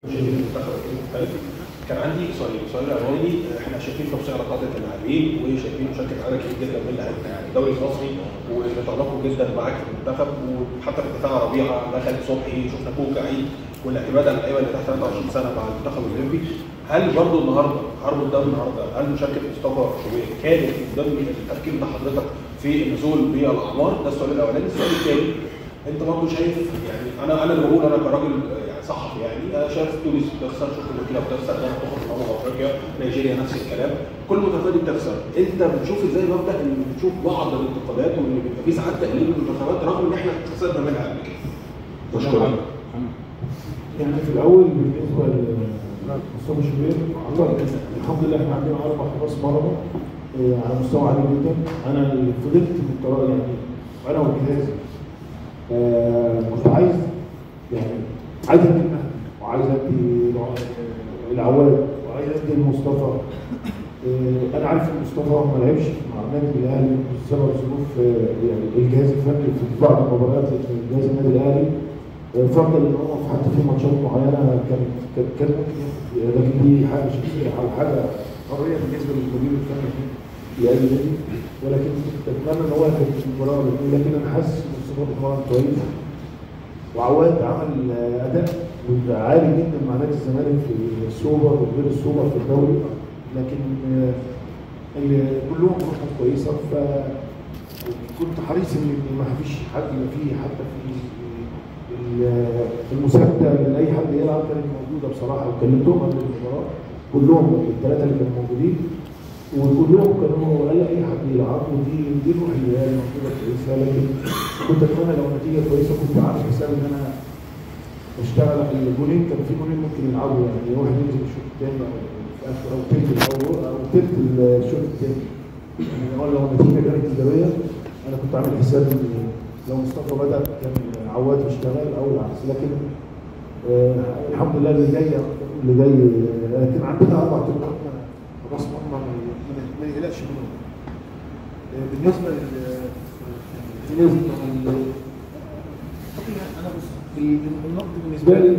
المنتخب المختلف كان عندي سؤالين السؤال الاولاني احنا شايفين توسيع رقابه اللاعبين وشايفين مشاركه عدد كبير جدا من لاعبنا يعني الدوري المصري وتطرقوا جدا معاك في المنتخب وحتى في الدفاع ربيعه دخل صبحي شفنا كوكا عيد والاعتماد على اللعيبه اللي تحت 23 سنه مع المنتخب الاولمبي هل برضه النهارده حرب الدوري النهارده هل مشاركه مصطفى شوبير كانت من ضمن التفكير بتاع حضرتك في النزول بالاعمار ده السؤال الاولاني السؤال الثاني انت برضه شايف يعني انا انا اللي بقول انا كراجل يعني صحفي يعني انا شايف تونس بتخسر شوف بوركينا بتخسر ده بتخرج من امم افريقيا نيجيريا نفس الكلام كل المنتخبات دي بتخسر انت بتشوف ازاي مبدا ان بتشوف بعض الانتقادات وان بيبقى في ساعات تقليل من المنتخبات رغم ان احنا خسرنا منها قبل كده مشكورة يعني في الاول بالنسبه لمصطفى شوبير أعتقد الحمد لله احنا عندنا اربع حراس مرمى آه، على مستوى عالي جدا انا اللي فضلت في القرار يعني انا والجهاز آه، كنت عايز يعني عايز ادي المهدي وعايز ادي العواد وعايز ادي المصطفى آه، انا عارف ان مصطفى ما لعبش مع النادي الاهلي بسبب ظروف آه، يعني الجهاز الفني في بعض المباريات الجهاز النادي الاهلي آه، فضل ان هو في حتى في ماتشات معينه كانت كانت كان ممكن ياخد- لكن دي حاجه شخصيه او حاجه حريه بالنسبه للمدير الفني لاي نادي ولكن كنت اتمنى ان هو ياخد المباراه الاثنين لكن انا حاسس ان مصطفى بيتمرن كويس وعواد عمل آه، اداء عالي جدا مع نادي الزمالك في السوبر وغير السوبر في الدوري لكن آه، اللي كلهم روحهم كويسه فكنت حريص ان ما فيش حد يبقى فيه حتى في ال- المسانده لاي حد يلعب كانت موجوده بصراحه وكلمتهم قبل المباراه كلهم الثلاثه اللي كانوا موجودين وكلهم كانوا قال اي حد يلعب ودي دي الروح اللي هي موجوده كويسه لكن كنت اتمنى لو النتيجه كويسه كنت عامل حساب ان انا اشتغل الجولين كان في جولين ممكن يلعبوا يعني واحد ينزل الشوط الثاني او في اخر او تلت الاول او تلت الشوط الثاني يعني هو لو النتيجه كانت ايجابيه انا كنت عامل حساب ان لو مصطفى بدا كان عواد يشتغل او العكس لكن آه الحمد لله اللي جاي اللي جاي آه، لكن عندنا اربع طرقات راس مرمى ما ما- ما يقلقش منهم آه، بالنسبه لل بالنسبه لل- انا بص النقد بالنسبه لي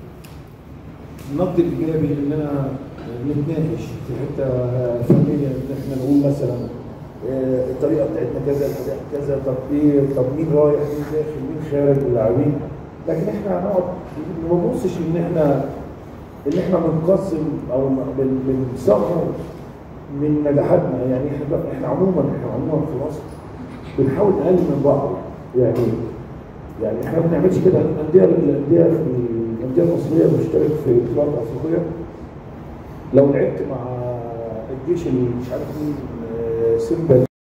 النقد الايجابي ان انا نتناقش في حته فنيه ان احنا نقول مثلا آه، الطريقه بتاعتنا كذا الاداء كذا طب ايه طب مين رايح مين داخل مين خارج اللاعبين لكن احنا هنقعد ما نبصش ان احنا ان احنا بنقسم او بن- بنصغر من نجاحاتنا يعني احنا احنا عموما احنا عموما في مصر بنحاول نقلل من بعض يعني يعني احنا ما بنعملش كده الانديه الانديه في الانديه المصريه بتشترك في بطولات افريقيه لو لعبت مع الجيش اللي مش عارف مين آه، سيمبا